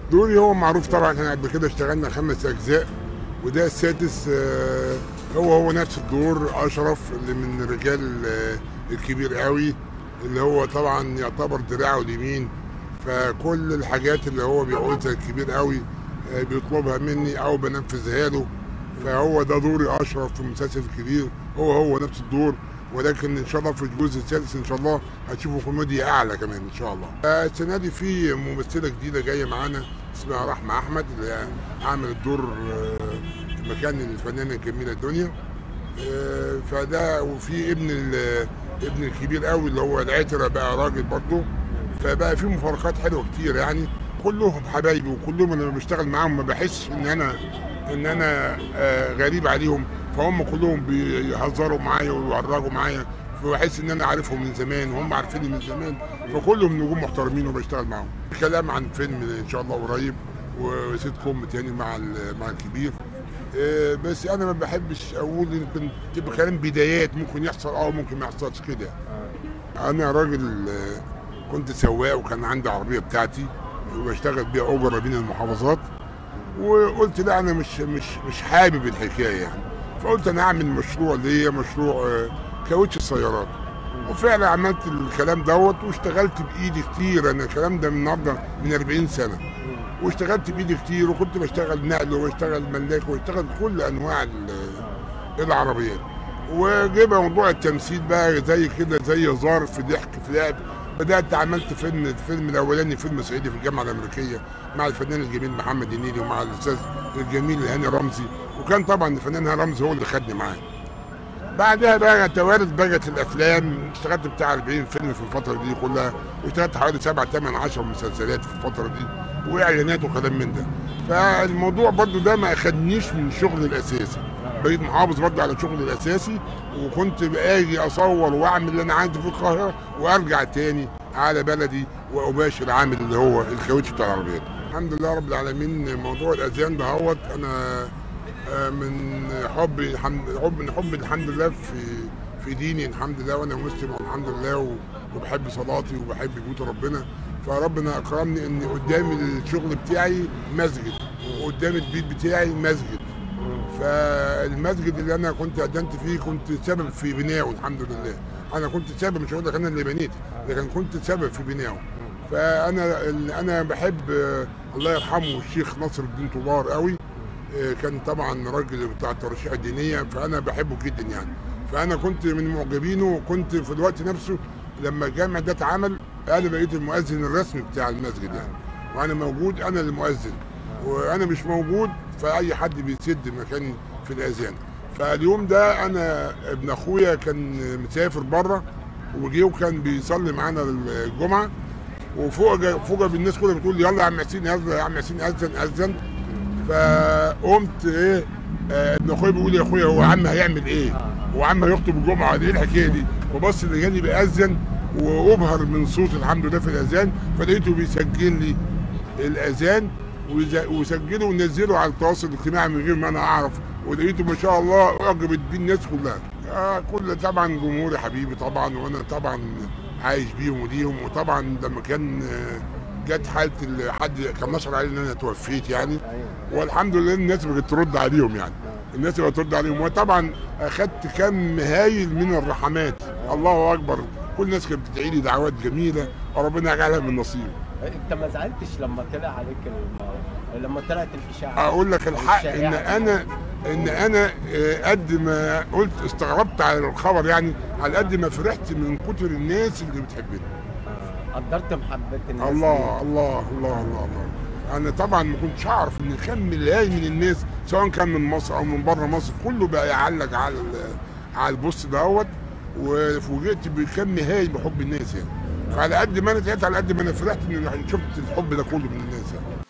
دوري هو معروف طبعا احنا قبل كده اشتغلنا خمس اجزاء وده السادس آه، هو هو نفس الدور اشرف اللي من الرجال آه، الكبير قوي اللي هو طبعا يعتبر دراعه اليمين فكل الحاجات اللي هو بيقولها الكبير قوي آه، بيطلبها مني او بنفذها له فهو ده دوري اشرف في المسلسل الكبير هو هو نفس الدور ولكن ان شاء الله في الجزء الثالث ان شاء الله هتشوفوا كوميديا اعلى كمان ان شاء الله. آه، السنه دي في ممثله جديده جايه معانا اسمها رحمه احمد اللي عملت دور آه، مكان الفنانه الجميله الدنيا. آه، فده وفي ابن ال- ابن الكبير قوي اللي هو العترة بقى راجل برضه فبقى في مفارقات حلوه كتير يعني كلهم حبايبي وكلهم انا بشتغل معاهم ما بحسش ان انا ان انا آه، غريب عليهم فهم كلهم بيهزروا معايا ويعرجوا معايا فبحس ان انا عارفهم من زمان وهم عارفيني من زمان فكلهم نجوم محترمين وبشتغل معاهم كلام عن فيلم ان شاء الله قريب وسيت كوم تاني مع ال- مع الكبير آه، بس انا ما بحبش اقول يمكن تبقى كلام بدايات ممكن يحصل اه ممكن ما يحصلش كده انا راجل آه، كنت سواق وكان عندي عربيه بتاعتي وبشتغل بيها اجره بين المحافظات وقلت لا انا مش مش مش حابب الحكايه يعني فقلت انا اعمل مشروع ليا مشروع آه، كاوتش السيارات وفعلا عملت الكلام دوت واشتغلت بايدي كتير انا الكلام ده من النهارده من 40 سنه واشتغلت بايدي كتير وكنت بشتغل نقل وبشتغل ملاك وبشتغل كل انواع ال- العربيات وجه موضوع التمثيل بقى زي كده زي هزار في ضحك في لعب بدات عملت فيلم الفيلم الاولاني فيلم صعيدي في الجامعه الامريكيه مع الفنان الجميل محمد النيلي ومع الاستاذ الجميل هاني رمزي وكان طبعا الفنان هاني رمزي هو اللي خدني معاه بعدها بقى توارد بقت الافلام اشتغلت بتاع 40 فيلم في الفتره دي كلها واشتغلت حوالي 7 8 10 مسلسلات في الفتره دي واعلانات وكلام من ده فالموضوع برضو ده ما اخدنيش من الشغل الاساسي بقيت محافظ برضو على شغلي الاساسي وكنت باجي اصور واعمل اللي انا عايزه في القاهره وارجع تاني على بلدي واباشر عامل اللي هو الكاوتش بتاع العربيات الحمد لله رب العالمين موضوع الاذان دهوت انا آه، من حبي الحمد حب من حب الحمد لله في في ديني الحمد لله وانا مسلم والحمد لله و- وبحب صلاتي وبحب بيوت ربنا فربنا اكرمني ان قدام الشغل بتاعي مسجد وقدام البيت بتاعي مسجد فالمسجد اللي انا كنت قدمت فيه كنت سبب في بنائه الحمد لله انا كنت سبب مش هقول لك انا اللي بنيت لكن كنت سبب في بنائه فانا انا بحب آه، الله يرحمه الشيخ ناصر الدين طوبار قوي آه، كان طبعا راجل بتاع الترشيح الدينيه فانا بحبه جدا يعني فانا كنت من معجبينه وكنت في الوقت نفسه لما الجامع ده اتعمل انا بقيت المؤذن الرسمي بتاع المسجد يعني وانا موجود انا المؤذن وانا مش موجود فاي حد بيسد مكاني في الاذان فاليوم ده انا ابن اخويا كان مسافر بره وجه وكان بيصلي معانا الجمعه وفوق فوق بالناس كلها بتقول يلا يا عم حسين اذن يا عم حسين اذن اذن فقمت ايه آه، ابن اخويا بيقول يا اخويا هو عم هيعمل ايه؟ هو عم هيخطب الجمعه ولا ايه الحكايه دي؟ وبص اللي جاني بيأذن وابهر من صوت الحمد لله في الاذان فلقيته بيسجل لي الاذان ويز- وسجله ونزله على التواصل الاجتماعي من غير ما انا اعرف ولقيته ما شاء الله اعجبت بيه الناس كلها آه كل طبعا جمهوري حبيبي طبعا وانا طبعا عايش بيهم وليهم وطبعا لما كان آه، جت حاله ال- حد كان نشر علي ان انا توفيت يعني والحمد لله الناس بقت ترد عليهم يعني الناس بقت ترد عليهم وطبعا اخدت كم هايل من الرحمات الله اكبر كل الناس كانت بتدعي لي دعوات جميله وربنا يجعلها من نصيبي انت ما زعلتش لما طلع عليك ال- لما طلعت الاشاعه اقول لك الحق ان الشائعة. انا ان انا آه، قد ما قلت استغربت على الخبر يعني على قد ما فرحت من كتر الناس اللي بتحبني آه، قدرت محبه الناس الله الله الله الله الله انا طبعا ما كنتش اعرف ان كم ملايين من الناس سواء كان من مصر او من بره مصر كله بقى يعلق على ال- على البوست دوت وفوجئت بكم هايل بحب الناس يعني فعلى قد ما انا تعبت على قد ما انا فرحت ان شفت الحب ده كله من الناس يعني